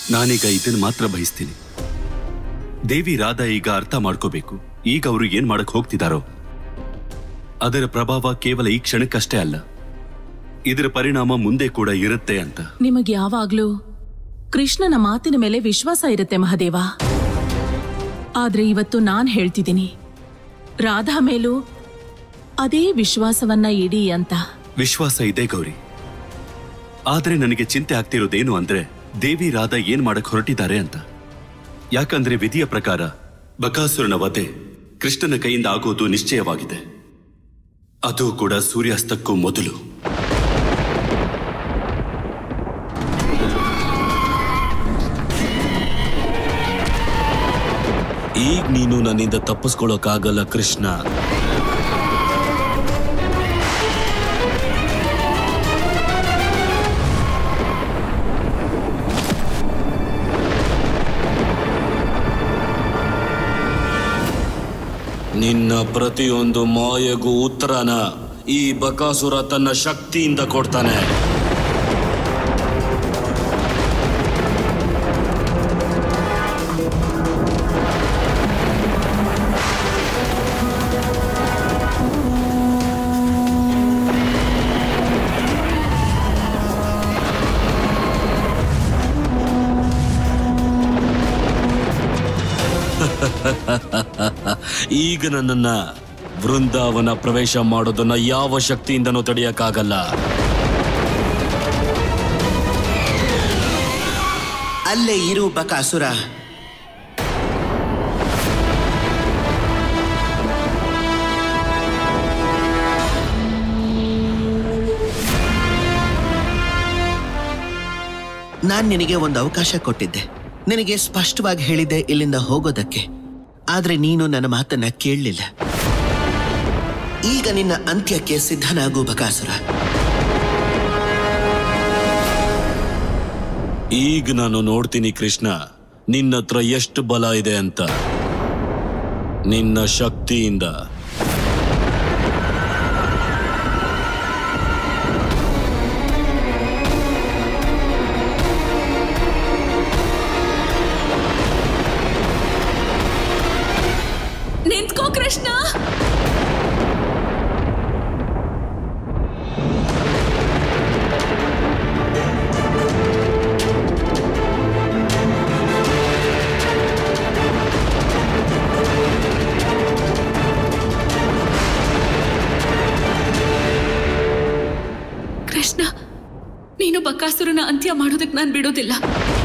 ನಾನೀಗ ಇದನ್ನ ಮಾತ್ರ ಬಯಸ್ತೀನಿ ದೇವಿ ರಾಧಾ ಈಗ ಅರ್ಥ ಮಾಡ್ಕೋಬೇಕು ಈಗ ಅವರು ಏನ್ ಮಾಡಕ್ ಹೋಗ್ತಿದಾರೋ ಅದರ ಪ್ರಭಾವ ಕೇವಲ ಈ ಕ್ಷಣಕ್ಕಷ್ಟೇ ಅಲ್ಲ ಇದರ ಪರಿಣಾಮ ಮುಂದೆ ಕೂಡ ಇರುತ್ತೆ ಅಂತ ನಿಮಗೆ ಯಾವಾಗ್ಲೂ ಕೃಷ್ಣನ ಮಾತಿನ ಮೇಲೆ ವಿಶ್ವಾಸ ಇರುತ್ತೆ ಮಹದೇವ ಆದ್ರೆ ಇವತ್ತು ನಾನ್ ಹೇಳ್ತಿದ್ದೀನಿ ರಾಧಾ ಮೇಲೂ ಅದೇ ವಿಶ್ವಾಸವನ್ನ ಇಡಿ ಅಂತ ವಿಶ್ವಾಸ ಇದೆ ಗೌರಿ ಆದ್ರೆ ನನಗೆ ಚಿಂತೆ ಆಗ್ತಿರೋದೇನು ಅಂದ್ರೆ ದೇವಿ ರಾಧಾ ಏನ್ ಮಾಡಕ್ ಹೊರಟಿದ್ದಾರೆ ಅಂತ ಯಾಕಂದ್ರೆ ವಿಧಿಯ ಪ್ರಕಾರ ಬಕಾಸುರನ ವಧೆ ಕೃಷ್ಣನ ಕೈಯಿಂದ ಆಗೋದು ನಿಶ್ಚಯವಾಗಿದೆ ಅದು ಕೂಡ ಸೂರ್ಯಾಸ್ತಕ್ಕೂ ಮೊದಲು ಈಗ ನೀನು ನನ್ನಿಂದ ತಪ್ಪಿಸ್ಕೊಳ್ಳೋಕ್ಕಾಗಲ್ಲ ಕೃಷ್ಣ ನಿನ್ನ ಪ್ರತಿಯೊಂದು ಮಾಯೆಗೂ ಉತ್ತರನ ಈ ಬಕಾಸುರ ತನ್ನ ಶಕ್ತಿಯಿಂದ ಕೊಡ್ತಾನೆ ಈಗ ನನ್ನನ್ನ ವೃಂದಾವನ ಪ್ರವೇಶ ಮಾಡೋದನ್ನ ಯಾವ ಶಕ್ತಿಯಿಂದನೂ ತಡೆಯಕ್ಕಾಗಲ್ಲ ಅಲ್ಲೇ ಇರು ಬಕಾಸುರ ನಾನ್ ನಿನಗೆ ಒಂದು ಅವಕಾಶ ಕೊಟ್ಟಿದ್ದೆ ನಿನಗೆ ಸ್ಪಷ್ಟವಾಗಿ ಹೇಳಿದ್ದೆ ಇಲ್ಲಿಂದ ಹೋಗೋದಕ್ಕೆ ಆದ್ರೆ ನೀನು ನನ್ನ ಮಾತನ್ನ ಕೇಳಲಿಲ್ಲ ಈಗ ನಿನ್ನ ಅಂತ್ಯಕ್ಕೆ ಸಿದ್ಧನಾಗು ಬಕಾಸುರ ಈಗ ನಾನು ನೋಡ್ತೀನಿ ಕೃಷ್ಣ ನಿನ್ನ ಹತ್ರ ಎಷ್ಟು ಬಲ ಇದೆ ಅಂತ ನಿನ್ನ ಶಕ್ತಿಯಿಂದ ನಿಂತ್ಕೋ ಕೃಷ್ಣ ಕೃಷ್ಣ ನೀನು ಬಕಾಸುರನ ಅಂತ್ಯ ಮಾಡೋದಕ್ಕೆ ನಾನು ಬಿಡೋದಿಲ್ಲ